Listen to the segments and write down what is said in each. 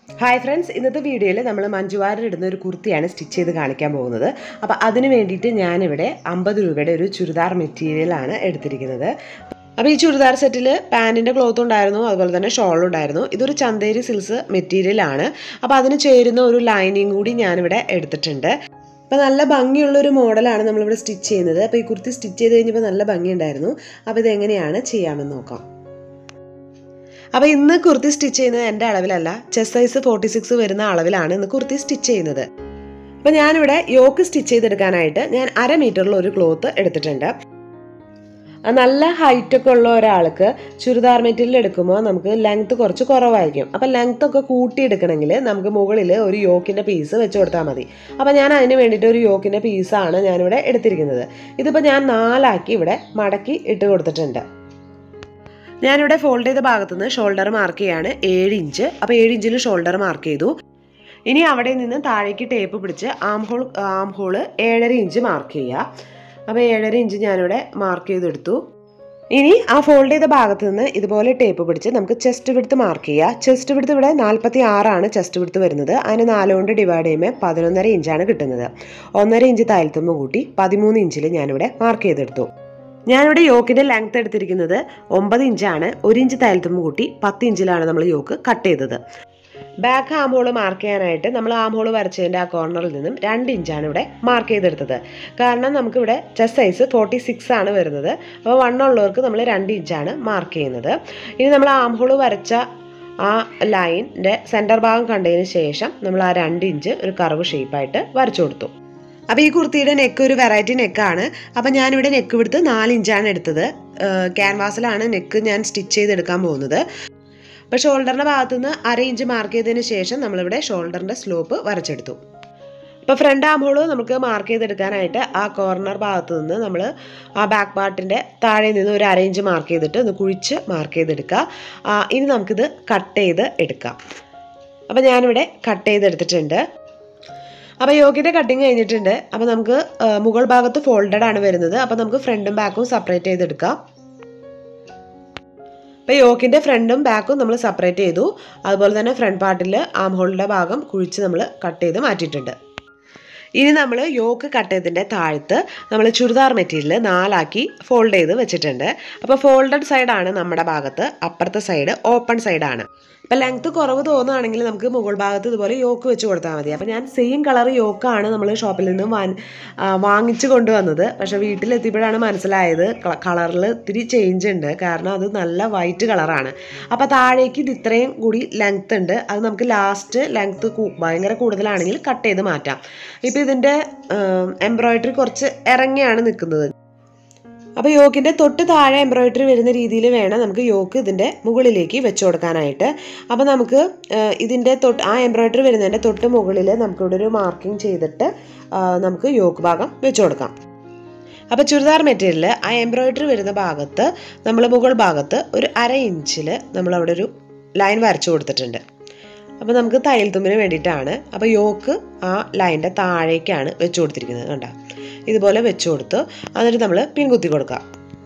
hi friends ഇന്നത്തെ വീഡിയോയിൽ നമ്മൾ മഞ്ജുവാരിൽ ഇടുന്ന ഒരു കുർത്തിയാണ് സ്റ്റിച്ച് ചെയ്ത് കാണിക്കാൻ പോകുന്നത് അപ്പോൾ അതിന് വേണ്ടിയിട്ട് ഞാനിവിടെ അമ്പത് രൂപയുടെ ഒരു ചുരിദാർ മെറ്റീരിയലാണ് എടുത്തിരിക്കുന്നത് അപ്പോൾ ഈ ചുരിദാർ സെറ്റിൽ പാൻറ്റിൻ്റെ ക്ലോത്ത് ഉണ്ടായിരുന്നു അതുപോലെ തന്നെ ഷോൾ ഉണ്ടായിരുന്നു ഇതൊരു ചന്തേരി സിൽസ് മെറ്റീരിയലാണ് അപ്പോൾ അതിന് ചേരുന്ന ഒരു ലൈനിങ് കൂടി ഞാനിവിടെ എടുത്തിട്ടുണ്ട് അപ്പോൾ നല്ല ഭംഗിയുള്ള ഒരു മോഡലാണ് നമ്മളിവിടെ സ്റ്റിച്ച് ചെയ്യുന്നത് അപ്പോൾ ഈ കുർത്തി സ്റ്റിച്ച് ചെയ്ത് കഴിഞ്ഞപ്പോൾ നല്ല ഭംഗിയുണ്ടായിരുന്നു അപ്പോൾ ഇതെങ്ങനെയാണ് ചെയ്യാമെന്ന് നോക്കാം അപ്പോൾ ഇന്ന് കുർത്തി സ്റ്റിച്ച് ചെയ്യുന്നത് എൻ്റെ അളവിലല്ല ചെസ്റ്റ് സൈസ് ഫോർട്ടി സിക്സ് വരുന്ന അളവിലാണ് ഇന്ന് കുർത്തി സ്റ്റിച്ച് ചെയ്യുന്നത് അപ്പോൾ ഞാനിവിടെ യോക്ക് സ്റ്റിച്ച് ചെയ്തെടുക്കാനായിട്ട് ഞാൻ അര മീറ്ററിൽ ഒരു ക്ലോത്ത് എടുത്തിട്ടുണ്ട് നല്ല ഹൈറ്റ് ഒക്കെ ഉള്ള ഒരാൾക്ക് ചുരിദാർ മെറ്റീരിയൽ എടുക്കുമ്പോൾ നമുക്ക് ലെങ്ത് കുറച്ച് കുറവായിരിക്കും അപ്പം ലെങ്ത് ഒക്കെ കൂട്ടിയെടുക്കണമെങ്കിൽ നമുക്ക് മുകളിൽ ഒരു യോക്കിൻ്റെ പീസ് വെച്ച് കൊടുത്താൽ മതി അപ്പം ഞാൻ അതിന് വേണ്ടിയിട്ട് ഒരു യോക്കിൻ്റെ പീസാണ് ഞാനിവിടെ എടുത്തിരിക്കുന്നത് ഇതിപ്പോൾ ഞാൻ നാലാക്കി ഇവിടെ മടക്കി ഇട്ട് കൊടുത്തിട്ടുണ്ട് ഞാനിവിടെ ഫോൾഡ് ചെയ്ത ഭാഗത്തുനിന്ന് ഷോൾഡർ മാർക്ക് ചെയ്യാണ് ഏഴ് ഇഞ്ച് അപ്പോൾ ഏഴ് ഇഞ്ചിൽ ഷോൾഡർ മാർക്ക് ചെയ്തു ഇനി അവിടെ നിന്ന് താഴേക്ക് ടേപ്പ് പിടിച്ച് ആം ഹോൾ ആം ഹോള് ഏഴര ഇഞ്ച് മാർക്ക് ചെയ്യുക അപ്പോൾ ഏഴര ഇഞ്ച് ഞാനിവിടെ മാർക്ക് ചെയ്തെടുത്തു ഇനി ആ ഫോൾഡ് ചെയ്ത ഭാഗത്ത് നിന്ന് ഇതുപോലെ ടേപ്പ് പിടിച്ച് നമുക്ക് ചെസ്റ്റ് വിടുത്ത് മാർക്ക് ചെയ്യുക ചെസ്റ്റ് വിടുത്ത് ഇവിടെ നാൽപ്പത്തി ആറാണ് ചെസ്റ്റ് വിടുത്ത് വരുന്നത് അതിന് നാലുകൊണ്ട് ഡിവൈഡ് ചെയ്യുമ്പോൾ പതിനൊന്നര ഇഞ്ചാണ് കിട്ടുന്നത് ഒന്നര ഇഞ്ച് താഴ്ത്തുമ്പോൾ കൂട്ടി പതിമൂന്ന് ഇഞ്ചിൽ ഞാനിവിടെ മാർക്ക് ചെയ്തെടുത്തു ഞാനിവിടെ യോക്കിൻ്റെ ലെങ്ത് എടുത്തിരിക്കുന്നത് ഒമ്പത് ഇഞ്ചാണ് ഒരു ഇഞ്ച് തയ്യൽത്തുമ്പ് കൂട്ടി പത്ത് ഇഞ്ചിലാണ് നമ്മൾ യോക്ക് കട്ട് ചെയ്തത് ബാക്ക് ആം ഹോൾ മാർക്ക് ചെയ്യാനായിട്ട് നമ്മൾ ആം ഹോൾ വരച്ചതിൻ്റെ ആ കോർണറിൽ നിന്നും രണ്ട് ഇഞ്ചാണ് ഇവിടെ മാർക്ക് ചെയ്തെടുത്തത് കാരണം നമുക്കിവിടെ ചെസ്റ്റ് സൈസ് ഫോർട്ടി സിക്സ് ആണ് വരുന്നത് അപ്പോൾ വണ്ണുള്ളവർക്ക് നമ്മൾ രണ്ട് ഇഞ്ചാണ് മാർക്ക് ചെയ്യുന്നത് ഇനി നമ്മൾ ആം ഹോൾ വരച്ച ആ ലൈനിൻ്റെ സെൻറ്റർ ഭാഗം കണ്ടതിന് ശേഷം നമ്മൾ ആ രണ്ട് ഇഞ്ച് ഒരു കർവ് ഷേപ്പായിട്ട് വരച്ചു കൊടുത്തു അപ്പോൾ ഈ കുർത്തിയുടെ നെക്ക് ഒരു വെറൈറ്റി നെക്കാണ് അപ്പോൾ ഞാനിവിടെ നെക്ക് വിടുത്ത് നാല് ഇഞ്ചാണ് എടുത്തത് ക്യാൻവാസിലാണ് നെക്ക് ഞാൻ സ്റ്റിച്ച് ചെയ്തെടുക്കാൻ പോകുന്നത് അപ്പോൾ ഷോൾഡറിൻ്റെ ഭാഗത്തുനിന്ന് അര ഇഞ്ച് മാർക്ക് ചെയ്തതിന് ശേഷം നമ്മളിവിടെ ഷോൾഡറിൻ്റെ സ്ലോപ്പ് വരച്ചെടുത്തു ഇപ്പോൾ ഫ്രണ്ട് ആം ഹോള് നമുക്ക് മാർക്ക് ചെയ്തെടുക്കാനായിട്ട് ആ കോർണർ ഭാഗത്ത് നിന്ന് നമ്മൾ ആ ബാക്ക് പാർട്ടിൻ്റെ താഴെ നിന്ന് ഒരു അര ഇഞ്ച് മാർക്ക് ചെയ്തിട്ട് ഒന്ന് കുഴിച്ച് മാർക്ക് ചെയ്തെടുക്കുക ഇനി നമുക്കിത് കട്ട് ചെയ്ത് എടുക്കാം അപ്പോൾ ഞാനിവിടെ കട്ട് ചെയ്തെടുത്തിട്ടുണ്ട് അപ്പോൾ യോഗിൻ്റെ കട്ടിങ് കഴിഞ്ഞിട്ടുണ്ട് അപ്പോൾ നമുക്ക് മുകൾ ഭാഗത്ത് ഫോൾഡഡ് ആണ് വരുന്നത് അപ്പോൾ നമുക്ക് ഫ്രണ്ടും ബാക്കും സെപ്പറേറ്റ് ചെയ്തെടുക്കാം അപ്പോൾ യോക്കിൻ്റെ ഫ്രണ്ടും ബാക്കും നമ്മൾ സെപ്പറേറ്റ് ചെയ്തു അതുപോലെ തന്നെ ഫ്രണ്ട് പാർട്ടിൽ ആം ഹോളിൻ്റെ ഭാഗം കുഴിച്ച് നമ്മൾ കട്ട് ചെയ്ത് മാറ്റിയിട്ടുണ്ട് ഇനി നമ്മൾ യോക്ക് കട്ട് ചെയ്തതിൻ്റെ താഴത്ത് നമ്മൾ ചുരിദാർ മെറ്റീരിയൽ നാലാക്കി ഫോൾഡ് ചെയ്ത് വെച്ചിട്ടുണ്ട് അപ്പോൾ ഫോൾഡഡ് സൈഡാണ് നമ്മുടെ ഭാഗത്ത് അപ്പുറത്തെ സൈഡ് ഓപ്പൺ സൈഡാണ് അപ്പോൾ ലെങ്ത് കുറവ് തോന്നുകയാണെങ്കിൽ നമുക്ക് മുകൾ ഭാഗത്ത് ഇതുപോലെ യോക്ക് വെച്ച് കൊടുത്താൽ മതി അപ്പോൾ ഞാൻ സെയിം കളർ യോക്കാണ് നമ്മൾ ഷോപ്പിൽ നിന്ന് വാങ്ങിച്ച് കൊണ്ടുവന്നത് പക്ഷേ വീട്ടിലെത്തിയപ്പോഴാണ് മനസ്സിലായത് കളറിൽ ഇത്തിരി ചേഞ്ച് ഉണ്ട് കാരണം അത് നല്ല വൈറ്റ് കളറാണ് അപ്പോൾ താഴേക്ക് ഇത് ഇത്രയും കൂടി ലെങ്ത് ഉണ്ട് അത് നമുക്ക് ലാസ്റ്റ് ലെങ്ത് ഭയങ്കര കൂടുതലാണെങ്കിൽ കട്ട് ചെയ്ത് മാറ്റാം ഇപ്പോൾ ഇതിൻ്റെ എംബ്രോയിഡറി കുറച്ച് ഇറങ്ങിയാണ് നിൽക്കുന്നത് അപ്പോൾ യോക്കിൻ്റെ തൊട്ട് താഴെ എംബ്രോയിഡറി വരുന്ന രീതിയിൽ വേണം നമുക്ക് യോക്ക് ഇതിൻ്റെ മുകളിലേക്ക് വെച്ച് കൊടുക്കാനായിട്ട് അപ്പോൾ നമുക്ക് ഇതിൻ്റെ തൊട്ട് ആ എംബ്രോയിഡറി വരുന്നതിൻ്റെ തൊട്ട് മുകളിൽ നമുക്കിവിടെ ഒരു മാർക്കിംഗ് ചെയ്തിട്ട് നമുക്ക് യോക്ക് ഭാഗം വെച്ച് കൊടുക്കാം അപ്പോൾ ചുരിദാർ മെറ്റീരിയൽ ആ എംബ്രോയിഡറി വരുന്ന ഭാഗത്ത് നമ്മൾ മുകൾ ഭാഗത്ത് ഒരു അര ഇഞ്ചിൽ നമ്മളവിടെ ഒരു ലൈൻ വരച്ചു കൊടുത്തിട്ടുണ്ട് അപ്പോൾ നമുക്ക് തയ്യൽ തുമ്പിന് വേണ്ടിയിട്ടാണ് അപ്പോൾ യോക്ക് ആ ലൈൻ്റെ താഴേക്കാണ് വെച്ച് കൊടുത്തിരിക്കുന്നത് കണ്ടോ ഇതുപോലെ വെച്ച് കൊടുത്ത് എന്നിട്ട് നമ്മൾ പിൻകുത്തി കൊടുക്കുക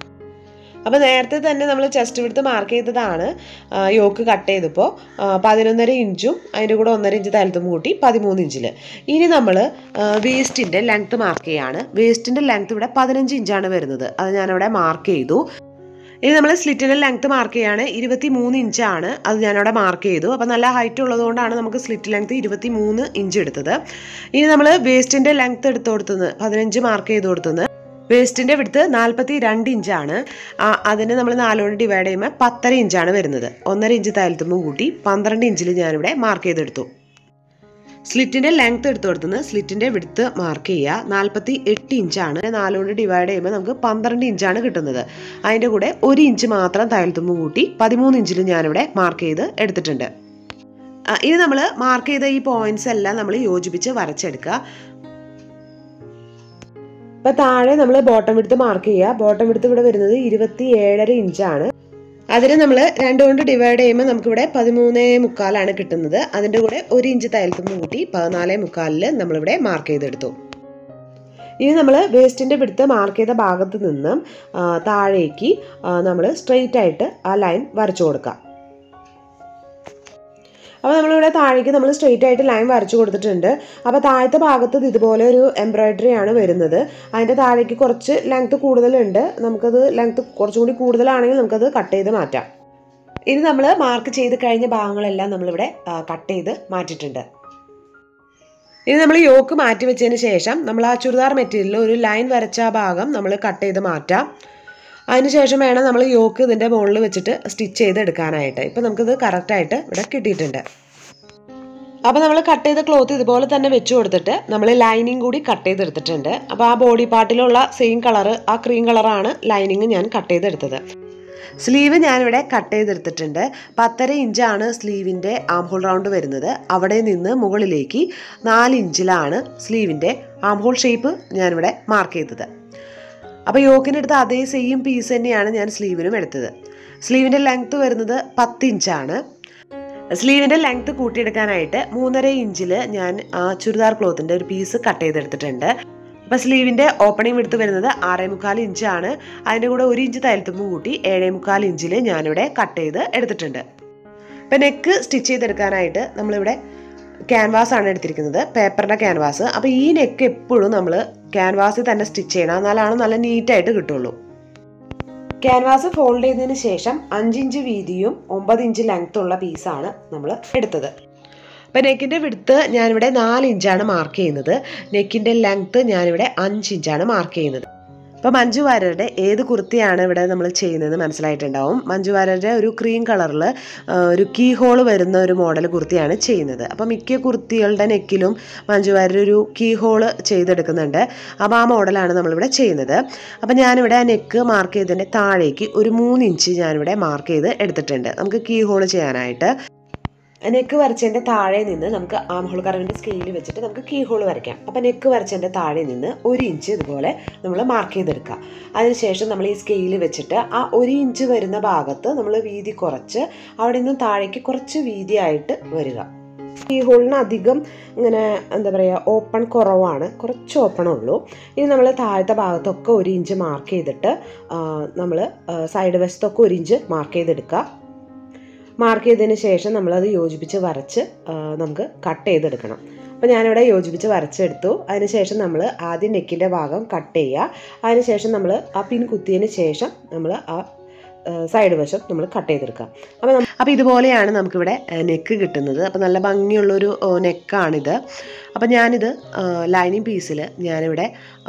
അപ്പോൾ നേരത്തെ തന്നെ നമ്മൾ ചെസ്റ്റ് വിടുത്ത് മാർക്ക് ചെയ്തതാണ് യോക്ക് കട്ട് ചെയ്തപ്പോൾ പതിനൊന്നര ഇഞ്ചും അതിൻ്റെ കൂടെ ഒന്നര ഇഞ്ച് തലത്തും കൂട്ടി പതിമൂന്ന് ഇഞ്ചിൽ ഇനി നമ്മൾ വേസ്റ്റിൻ്റെ ലെങ്ത്ത് മാർക്ക് ചെയ്യാണ് വേസ്റ്റിൻ്റെ ലെങ്ത്ത് ഇവിടെ പതിനഞ്ച് ഇഞ്ചാണ് വരുന്നത് അത് ഞാനവിടെ മാർക്ക് ചെയ്തു ഇനി നമ്മൾ സ്ലിറ്റിൻ്റെ ലെങ്ത്ത് മാർക്ക് ചെയ്യാണ് ഇരുപത്തി മൂന്ന് ഇഞ്ചാണ് അത് ഞാനവിടെ മാർക്ക് ചെയ്തു അപ്പോൾ നല്ല ഹൈറ്റ് ഉള്ളതുകൊണ്ടാണ് നമുക്ക് സ്ലിറ്റ് ലെങ്ത്ത് ഇരുപത്തി മൂന്ന് ഇഞ്ച് എടുത്തത് ഇനി നമ്മൾ വേസ്റ്റിൻ്റെ ലെങ്ത്ത് എടുത്തു കൊടുത്തുനിന്ന് പതിനഞ്ച് മാർക്ക് ചെയ്ത് കൊടുത്തുനിന്ന് വേസ്റ്റിൻ്റെ വിടുത്ത് നാൽപ്പത്തി രണ്ട് ഇഞ്ചാണ് അതിന് നമ്മൾ നാലുകൊണ്ട് ഡിവൈഡ് ചെയ്യുമ്പോൾ പത്തര ഇഞ്ചാണ് വരുന്നത് ഒന്നര ഇഞ്ച് തയ്യൽത്തുമ്പോൾ കൂട്ടി പന്ത്രണ്ട് ഇഞ്ചിൽ ഞാനിവിടെ മാർക്ക് ചെയ്തെടുത്തു സ്ലിറ്റിൻ്റെ ലെങ്ത് എടുത്തു കൊടുത്തുനിന്ന് സ്ലിറ്റിൻ്റെ വിടുത്ത് മാർക്ക് ചെയ്യുക നാൽപ്പത്തി എട്ട് ഇഞ്ചാണ് നാലുകൊണ്ട് ഡിവൈഡ് ചെയ്യുമ്പോൾ നമുക്ക് പന്ത്രണ്ട് ഇഞ്ചാണ് കിട്ടുന്നത് അതിൻ്റെ കൂടെ ഒരു ഇഞ്ച് മാത്രം തയ്യൽത്തുമ്പ് കൂട്ടി പതിമൂന്ന് ഇഞ്ചിൽ ഞാനിവിടെ മാർക്ക് ചെയ്ത് എടുത്തിട്ടുണ്ട് ഇനി നമ്മൾ മാർക്ക് ചെയ്ത ഈ പോയിന്റ്സ് എല്ലാം നമ്മൾ യോജിപ്പിച്ച് വരച്ചെടുക്കുക അപ്പോൾ താഴെ നമ്മൾ ബോട്ടം വിടുത്ത് മാർക്ക് ചെയ്യുക ബോട്ടം വിടുത്ത് ഇവിടെ വരുന്നത് ഇരുപത്തി ഏഴര ഇഞ്ചാണ് അതിന് നമ്മൾ രണ്ട് കൊണ്ട് ഡിവൈഡ് ചെയ്യുമ്പോൾ നമുക്കിവിടെ പതിമൂന്നേ മുക്കാലാണ് കിട്ടുന്നത് അതിൻ്റെ കൂടെ ഒരു ഇഞ്ച് തയ്യൽത്തുമ്പ് കൂട്ടി പതിനാലേ മുക്കാലിൽ നമ്മളിവിടെ മാർക്ക് ചെയ്തെടുത്തു ഇനി നമ്മൾ വേസ്റ്റിൻ്റെ പിടുത്ത് മാർക്ക് ചെയ്ത ഭാഗത്ത് നിന്നും താഴേക്ക് നമ്മൾ സ്ട്രെയിറ്റ് ആയിട്ട് ആ ലൈൻ വരച്ചു കൊടുക്കാം അപ്പോൾ നമ്മളിവിടെ താഴേക്ക് നമ്മൾ സ്ട്രെയിറ്റ് ആയിട്ട് ലൈൻ വരച്ചു കൊടുത്തിട്ടുണ്ട് അപ്പോൾ താഴത്തെ ഭാഗത്ത് ഇത് ഇതുപോലെ ഒരു എംബ്രോയിഡറി ആണ് വരുന്നത് അതിൻ്റെ താഴേക്ക് കുറച്ച് ലെങ്ത് കൂടുതലുണ്ട് നമുക്കത് ലെങ്ത് കുറച്ചും കൂടി കൂടുതലാണെങ്കിൽ നമുക്കത് കട്ട് ചെയ്ത് മാറ്റാം ഇനി നമ്മൾ മാർക്ക് ചെയ്ത് കഴിഞ്ഞ ഭാഗങ്ങളെല്ലാം നമ്മളിവിടെ കട്ട് ചെയ്ത് മാറ്റിയിട്ടുണ്ട് ഇനി നമ്മൾ യോക്ക് മാറ്റി വെച്ചതിന് ശേഷം നമ്മൾ ആ ചുരിദാർ മെറ്റീരിയലിൽ ഒരു ലൈൻ വരച്ച ആ ഭാഗം നമ്മൾ കട്ട് ചെയ്ത് മാറ്റാം അതിനുശേഷം വേണം നമ്മൾ യോക്ക് ഇതിൻ്റെ മുകളിൽ വെച്ചിട്ട് സ്റ്റിച്ച് ചെയ്ത് എടുക്കാനായിട്ട് ഇപ്പം നമുക്കിത് കറക്റ്റായിട്ട് ഇവിടെ കിട്ടിയിട്ടുണ്ട് അപ്പോൾ നമ്മൾ കട്ട് ചെയ്ത ക്ലോത്ത് ഇതുപോലെ തന്നെ വെച്ച് കൊടുത്തിട്ട് നമ്മൾ ലൈനിങ് കൂടി കട്ട് ചെയ്തെടുത്തിട്ടുണ്ട് അപ്പോൾ ആ ബോഡി പാർട്ടിലുള്ള സെയിം കളറ് ആ ക്രീം കളറാണ് ലൈനിങ് ഞാൻ കട്ട് ചെയ്തെടുത്തത് സ്ലീവ് ഞാനിവിടെ കട്ട് ചെയ്തെടുത്തിട്ടുണ്ട് പത്തര ഇഞ്ചാണ് സ്ലീവിൻ്റെ ആം ഹോൾ റൗണ്ട് വരുന്നത് അവിടെ നിന്ന് മുകളിലേക്ക് നാല് ഇഞ്ചിലാണ് സ്ലീവിൻ്റെ ആം ഹോൾ ഷേപ്പ് ഞാനിവിടെ മാർക്ക് ചെയ്തത് അപ്പോൾ യോക്കിനെടുത്ത അതേ സെയിം പീസ് തന്നെയാണ് ഞാൻ സ്ലീവിനും എടുത്തത് സ്ലീവിൻ്റെ ലെങ്ത്ത് വരുന്നത് പത്ത് ഇഞ്ചാണ് സ്ലീവിൻ്റെ ലെങ്ത്ത് കൂട്ടിയെടുക്കാനായിട്ട് മൂന്നര ഇഞ്ചിൽ ഞാൻ ആ ചുരിദാർ ക്ലോത്തിൻ്റെ ഒരു പീസ് കട്ട് ചെയ്തെടുത്തിട്ടുണ്ട് അപ്പോൾ സ്ലീവിൻ്റെ ഓപ്പണിംഗ് എടുത്ത് വരുന്നത് ആറേ മുക്കാൽ ഇഞ്ചാണ് അതിൻ്റെ കൂടെ ഒരു ഇഞ്ച് തയ്യൽത്തുമ്പ് കൂട്ടി ഏഴേ മുക്കാൽ ഇഞ്ചിൽ ഞാനിവിടെ കട്ട് ചെയ്ത് എടുത്തിട്ടുണ്ട് ഇപ്പം നെക്ക് സ്റ്റിച്ച് ചെയ്തെടുക്കാനായിട്ട് നമ്മളിവിടെ ക്യാൻവാസ് ആണ് എടുത്തിരിക്കുന്നത് പേപ്പറിൻ്റെ ക്യാൻവാസ് അപ്പോൾ ഈ നെക്ക് എപ്പോഴും നമ്മൾ ക്യാൻവാസിൽ തന്നെ സ്റ്റിച്ച് ചെയ്യണം എന്നാലാണ് നല്ല നീറ്റായിട്ട് കിട്ടുള്ളൂ ക്യാൻവാസ് ഫോൾഡ് ചെയ്തതിന് ശേഷം അഞ്ചിഞ്ച് വീതിയും ഒമ്പത് ഇഞ്ച് ലെങ്ത് ഉള്ള പീസാണ് നമ്മൾ എടുത്തത് അപ്പോൾ നെക്കിൻ്റെ വിടുത്ത് ഞാനിവിടെ നാല് ഇഞ്ചാണ് മാർക്ക് ചെയ്യുന്നത് നെക്കിൻ്റെ ലെങ്ത്ത് ഞാനിവിടെ അഞ്ച് ഇഞ്ചാണ് മാർക്ക് ചെയ്യുന്നത് അപ്പോൾ മഞ്ജു വാര്യരുടെ ഏത് കുർത്തിയാണ് ഇവിടെ നമ്മൾ ചെയ്യുന്നതെന്ന് മനസ്സിലായിട്ടുണ്ടാവും മഞ്ജു വാര്യരുടെ ഒരു ക്രീം കളറിൽ ഒരു കീ ഹോൾ വരുന്ന ഒരു മോഡൽ കുർത്തിയാണ് ചെയ്യുന്നത് അപ്പോൾ മിക്ക കുർത്തികളുടെ നെക്കിലും മഞ്ജു വാര്യർ ഒരു കീ ഹോൾ ചെയ്തെടുക്കുന്നുണ്ട് അപ്പോൾ ആ മോഡലാണ് നമ്മളിവിടെ ചെയ്യുന്നത് അപ്പോൾ ഞാനിവിടെ ആ നെക്ക് മാർക്ക് ചെയ്തതിൻ്റെ താഴേക്ക് ഒരു മൂന്ന് ഇഞ്ച് ഞാനിവിടെ മാർക്ക് ചെയ്ത് എടുത്തിട്ടുണ്ട് നമുക്ക് കീ ഹോൾ ചെയ്യാനായിട്ട് നെക്ക് വരച്ചതിൻ്റെ താഴെ നിന്ന് നമുക്ക് ആം ഹോൾ കറവിൻ്റെ സ്കെയിൽ വെച്ചിട്ട് നമുക്ക് കീ ഹോൾ വരയ്ക്കാം അപ്പോൾ നെക്ക് വരച്ചതിൻ്റെ താഴെ നിന്ന് ഒരു ഇഞ്ച് ഇതുപോലെ നമ്മൾ മാർക്ക് ചെയ്തെടുക്കുക അതിനുശേഷം നമ്മൾ ഈ സ്കെയിൽ വെച്ചിട്ട് ആ ഒരു ഇഞ്ച് വരുന്ന ഭാഗത്ത് നമ്മൾ വീതി കുറച്ച് അവിടെ നിന്ന് താഴേക്ക് കുറച്ച് വീതിയായിട്ട് വരിക ഈ ഹോളിന് അധികം ഇങ്ങനെ എന്താ പറയുക ഓപ്പൺ കുറവാണ് കുറച്ച് ഓപ്പൺ ഉള്ളൂ ഇനി നമ്മൾ താഴത്തെ ഭാഗത്തൊക്കെ ഒരു ഇഞ്ച് മാർക്ക് ചെയ്തിട്ട് നമ്മൾ സൈഡ് വശത്തൊക്കെ ഒരു ഇഞ്ച് മാർക്ക് ചെയ്തെടുക്കുക മാർക്ക് ചെയ്തതിന് ശേഷം നമ്മളത് യോജിപ്പിച്ച് വരച്ച് നമുക്ക് കട്ട് ചെയ്തെടുക്കണം അപ്പോൾ ഞാനിവിടെ യോജിപ്പിച്ച് വരച്ചെടുത്തു അതിനുശേഷം നമ്മൾ ആദ്യം നെക്കിൻ്റെ ഭാഗം കട്ട് ചെയ്യുക അതിനുശേഷം നമ്മൾ ആ പിൻ കുത്തിയതിന് ശേഷം നമ്മൾ ആ സൈഡ് വശം നമ്മൾ കട്ട് ചെയ്തെടുക്കാം അപ്പോൾ അപ്പോൾ ഇതുപോലെയാണ് നമുക്കിവിടെ നെക്ക് കിട്ടുന്നത് അപ്പോൾ നല്ല ഭംഗിയുള്ളൊരു നെക്കാണിത് അപ്പോൾ ഞാനിത് ലൈനിങ് പീസിൽ ഞാനിവിടെ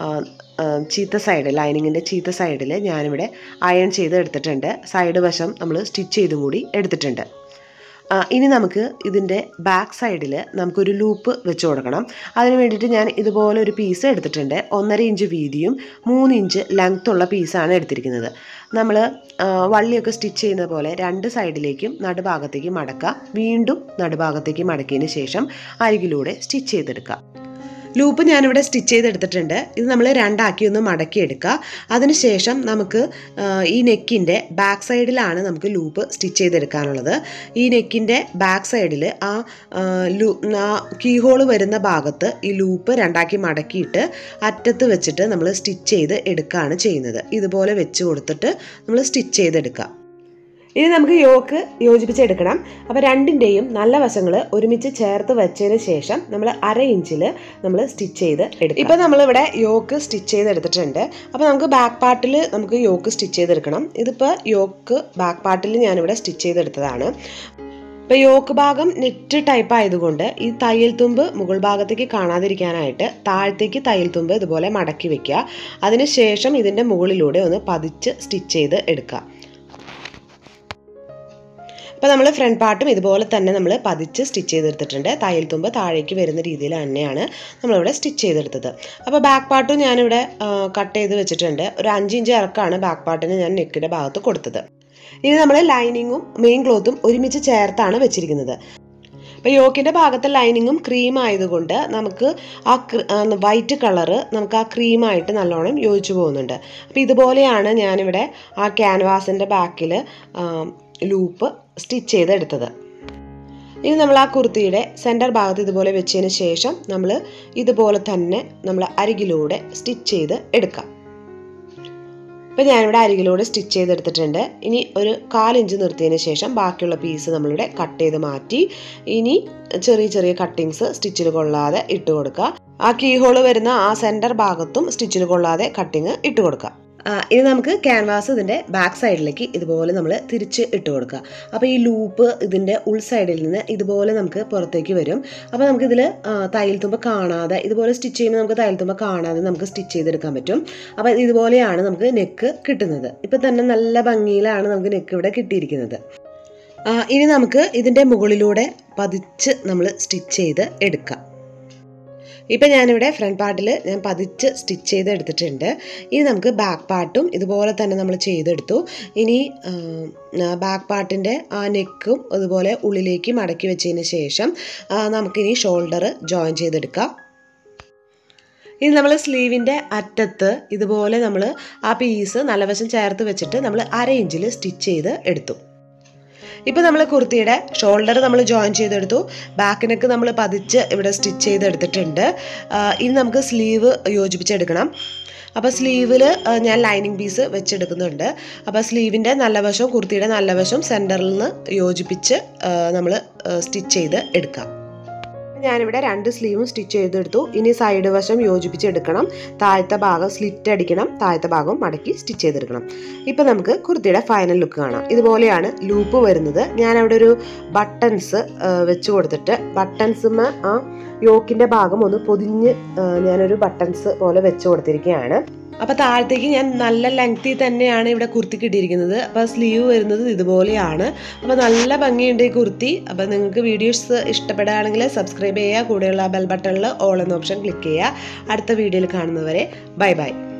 ചീത്ത സൈഡ് ലൈനിങ്ങിൻ്റെ ചീത്ത സൈഡിൽ ഞാനിവിടെ അയൺ ചെയ്ത് എടുത്തിട്ടുണ്ട് സൈഡ് വശം നമ്മൾ സ്റ്റിച്ച് ചെയ്തും കൂടി എടുത്തിട്ടുണ്ട് ഇനി നമുക്ക് ഇതിൻ്റെ ബാക്ക് സൈഡിൽ നമുക്കൊരു ലൂപ്പ് വെച്ച് കൊടുക്കണം അതിന് വേണ്ടിയിട്ട് ഞാൻ ഇതുപോലെ ഒരു പീസ് എടുത്തിട്ടുണ്ട് ഒന്നര ഇഞ്ച് വീതിയും മൂന്ന് ഇഞ്ച് ലെങ്ത് ഉള്ള പീസാണ് എടുത്തിരിക്കുന്നത് നമ്മൾ വള്ളിയൊക്കെ സ്റ്റിച്ച് ചെയ്യുന്ന പോലെ രണ്ട് സൈഡിലേക്കും നടുഭാഗത്തേക്ക് മടക്കുക വീണ്ടും നടുഭാഗത്തേക്ക് മടക്കിയതിന് ശേഷം അരികിലൂടെ സ്റ്റിച്ച് ചെയ്തെടുക്കുക ലൂപ്പ് ഞാനിവിടെ സ്റ്റിച്ച് ചെയ്തെടുത്തിട്ടുണ്ട് ഇത് നമ്മൾ രണ്ടാക്കി ഒന്ന് മടക്കിയെടുക്കുക അതിനുശേഷം നമുക്ക് ഈ നെക്കിൻ്റെ ബാക്ക് സൈഡിലാണ് നമുക്ക് ലൂപ്പ് സ്റ്റിച്ച് ചെയ്തെടുക്കാനുള്ളത് ഈ നെക്കിൻ്റെ ബാക്ക് സൈഡിൽ ആ ലൂ ആ കീ ഹോൾ വരുന്ന ഭാഗത്ത് ഈ ലൂപ്പ് രണ്ടാക്കി മടക്കിയിട്ട് അറ്റത്ത് വെച്ചിട്ട് നമ്മൾ സ്റ്റിച്ച് ചെയ്ത് എടുക്കുകയാണ് ചെയ്യുന്നത് ഇതുപോലെ വെച്ച് കൊടുത്തിട്ട് നമ്മൾ സ്റ്റിച്ച് ചെയ്തെടുക്കുക ഇനി നമുക്ക് യോക്ക് യോജിപ്പിച്ചെടുക്കണം അപ്പോൾ രണ്ടിൻ്റെയും നല്ല വശങ്ങൾ ഒരുമിച്ച് ചേർത്ത് വെച്ചതിന് ശേഷം നമ്മൾ അര ഇഞ്ചിൽ നമ്മൾ സ്റ്റിച്ച് ചെയ്ത് എടുക്കും ഇപ്പോൾ നമ്മളിവിടെ യോക്ക് സ്റ്റിച്ച് ചെയ്തെടുത്തിട്ടുണ്ട് അപ്പോൾ നമുക്ക് ബാക്ക് പാർട്ടിൽ നമുക്ക് യോക്ക് സ്റ്റിച്ച് ചെയ്തെടുക്കണം ഇതിപ്പോൾ യോക്ക് ബാക്ക് പാർട്ടിൽ ഞാനിവിടെ സ്റ്റിച്ച് ചെയ്തെടുത്തതാണ് ഇപ്പോൾ യോക്ക് ഭാഗം നെറ്റ് ടൈപ്പ് ആയതുകൊണ്ട് ഈ തയ്യൽ തുമ്പ് മുകൾ ഭാഗത്തേക്ക് കാണാതിരിക്കാനായിട്ട് താഴത്തേക്ക് തയ്യൽ തുമ്പ് ഇതുപോലെ മടക്കി വെക്കുക അതിനുശേഷം ഇതിൻ്റെ മുകളിലൂടെ ഒന്ന് പതിച്ച് സ്റ്റിച്ച് ചെയ്ത് എടുക്കുക അപ്പോൾ നമ്മൾ ഫ്രണ്ട് പാർട്ടും ഇതുപോലെ തന്നെ നമ്മൾ പതിച്ച് സ്റ്റിച്ച് ചെയ്തെടുത്തിട്ടുണ്ട് തയ്യൽ തുമ്പ് താഴേക്ക് വരുന്ന രീതിയിൽ തന്നെയാണ് നമ്മളിവിടെ സ്റ്റിച്ച് ചെയ്തെടുത്തത് അപ്പോൾ ബാക്ക് പാർട്ടും ഞാനിവിടെ കട്ട് ചെയ്ത് വെച്ചിട്ടുണ്ട് ഒരു അഞ്ച് ഇഞ്ച് ഇറക്കാണ് ബാക്ക് പാർട്ടിന് ഞാൻ നെക്കിൻ്റെ ഭാഗത്ത് കൊടുത്തത് ഇനി നമ്മൾ ലൈനിങ്ങും മെയിൻ ക്ലോത്തും ഒരുമിച്ച് ചേർത്താണ് വെച്ചിരിക്കുന്നത് അപ്പോൾ യോക്കിൻ്റെ ഭാഗത്തെ ലൈനിങ്ങും ക്രീം ആയതുകൊണ്ട് നമുക്ക് ആ വൈറ്റ് കളറ് നമുക്ക് ആ ക്രീമായിട്ട് നല്ലോണം യോജിച്ചു പോകുന്നുണ്ട് അപ്പോൾ ഇതുപോലെയാണ് ഞാനിവിടെ ആ ക്യാൻവാസിൻ്റെ ബാക്കിൽ ലൂപ്പ് സ്റ്റിച്ച് ചെയ്തെടുത്തത് ഇനി നമ്മൾ ആ കുർത്തിയുടെ സെൻറ്റർ ഭാഗത്ത് ഇതുപോലെ വെച്ചതിന് ശേഷം നമ്മൾ ഇതുപോലെ തന്നെ നമ്മൾ അരികിലൂടെ സ്റ്റിച്ച് ചെയ്ത് എടുക്കാം ഇപ്പം ഞാനിവിടെ അരികിലൂടെ സ്റ്റിച്ച് ചെയ്തെടുത്തിട്ടുണ്ട് ഇനി ഒരു കാലിഞ്ച് നിർത്തിയതിന് ശേഷം ബാക്കിയുള്ള പീസ് നമ്മളിവിടെ കട്ട് ചെയ്ത് മാറ്റി ഇനി ചെറിയ ചെറിയ കട്ടിങ്സ് സ്റ്റിച്ചിൽ കൊള്ളാതെ ഇട്ട് കൊടുക്കുക ആ കീ ഹോള് വരുന്ന ആ സെൻറ്റർ ഭാഗത്തും സ്റ്റിച്ചിൽ കൊള്ളാതെ കട്ടിങ് ഇട്ട് കൊടുക്കുക ഇനി നമുക്ക് ക്യാൻവാസ് ഇതിൻ്റെ ബാക്ക് സൈഡിലേക്ക് ഇതുപോലെ നമ്മൾ തിരിച്ച് ഇട്ട് കൊടുക്കുക അപ്പോൾ ഈ ലൂപ്പ് ഇതിൻ്റെ ഉൾ സൈഡിൽ നിന്ന് ഇതുപോലെ നമുക്ക് പുറത്തേക്ക് വരും അപ്പോൾ നമുക്കിതിൽ തയ്യൽ തുമ്പ് കാണാതെ ഇതുപോലെ സ്റ്റിച്ച് ചെയ്യുമ്പോൾ നമുക്ക് തയ്യൽ തുമ്പ് കാണാതെ നമുക്ക് സ്റ്റിച്ച് ചെയ്തെടുക്കാൻ പറ്റും അപ്പോൾ ഇതുപോലെയാണ് നമുക്ക് നെക്ക് കിട്ടുന്നത് ഇപ്പം തന്നെ നല്ല ഭംഗിയിലാണ് നമുക്ക് നെക്ക് ഇവിടെ കിട്ടിയിരിക്കുന്നത് ഇനി നമുക്ക് ഇതിൻ്റെ മുകളിലൂടെ പതിച്ച് നമ്മൾ സ്റ്റിച്ച് ചെയ്ത് എടുക്കാം ഇപ്പം ഞാനിവിടെ ഫ്രണ്ട് പാർട്ടിൽ ഞാൻ പതിച്ച് സ്റ്റിച്ച് ചെയ്ത് എടുത്തിട്ടുണ്ട് ഇനി നമുക്ക് ബാക്ക് പാർട്ടും ഇതുപോലെ തന്നെ നമ്മൾ ചെയ്തെടുത്തു ഇനി ബാക്ക് പാർട്ടിൻ്റെ ആ നെക്കും അതുപോലെ ഉള്ളിലേക്ക് മടക്കി വെച്ചതിന് ശേഷം നമുക്കിനി ഷോൾഡർ ജോയിൻ ചെയ്തെടുക്കാം ഇനി നമ്മൾ സ്ലീവിൻ്റെ അറ്റത്ത് ഇതുപോലെ നമ്മൾ ആ പീസ് നല്ല വശം ചേർത്ത് വെച്ചിട്ട് നമ്മൾ അര ഇഞ്ചിൽ സ്റ്റിച്ച് ചെയ്ത് എടുത്തു ഇപ്പോൾ നമ്മൾ കുർത്തിയുടെ ഷോൾഡർ നമ്മൾ ജോയിൻ ചെയ്തെടുത്തു ബാക്ക് നെക്ക് നമ്മൾ പതിച്ച് ഇവിടെ സ്റ്റിച്ച് ചെയ്തെടുത്തിട്ടുണ്ട് ഇനി നമുക്ക് സ്ലീവ് യോജിപ്പിച്ചെടുക്കണം അപ്പോൾ സ്ലീവിൽ ഞാൻ ലൈനിങ് പീസ് വെച്ചെടുക്കുന്നുണ്ട് അപ്പോൾ സ്ലീവിൻ്റെ നല്ല വശവും കുർത്തിയുടെ നല്ല വശവും സെൻറ്ററിൽ നിന്ന് യോജിപ്പിച്ച് നമ്മൾ സ്റ്റിച്ച് ചെയ്ത് എടുക്കാം ഞാനിവിടെ രണ്ട് സ്ലീവും സ്റ്റിച്ച് ചെയ്തെടുത്തു ഇനി സൈഡ് വശം യോജിപ്പിച്ചെടുക്കണം താഴത്തെ ഭാഗം സ്ലിറ്റ് അടിക്കണം താഴത്തെ ഭാഗം മടക്കി സ്റ്റിച്ച് ചെയ്തെടുക്കണം ഇപ്പം നമുക്ക് കുർത്തിയുടെ ഫൈനൽ ലുക്ക് കാണാം ഇതുപോലെയാണ് ലൂപ്പ് വരുന്നത് ഞാൻ അവിടെ ഒരു ബട്ടൺസ് വെച്ച് കൊടുത്തിട്ട് ബട്ടൺസുമ ആ യോക്കിൻ്റെ ഭാഗം ഒന്ന് പൊതിഞ്ഞ് ഞാനൊരു ബട്ടൺസ് പോലെ വെച്ച് കൊടുത്തിരിക്കുകയാണ് അപ്പോൾ താഴത്തേക്ക് ഞാൻ നല്ല ലെങ്തി തന്നെയാണ് ഇവിടെ കുർത്തി കിട്ടിയിരിക്കുന്നത് അപ്പോൾ സ്ലീവ് വരുന്നത് ഇതുപോലെയാണ് അപ്പോൾ നല്ല ഭംഗിയുണ്ട് ഈ കുർത്തി അപ്പോൾ നിങ്ങൾക്ക് വീഡിയോസ് ഇഷ്ടപ്പെടുകയാണെങ്കിൽ സബ്സ്ക്രൈബ് ചെയ്യുക കൂടെയുള്ള ബെൽ ബട്ടണിൽ ഓൾ എന്ന ഓപ്ഷൻ ക്ലിക്ക് ചെയ്യുക അടുത്ത വീഡിയോയിൽ കാണുന്നവരെ ബൈ ബൈ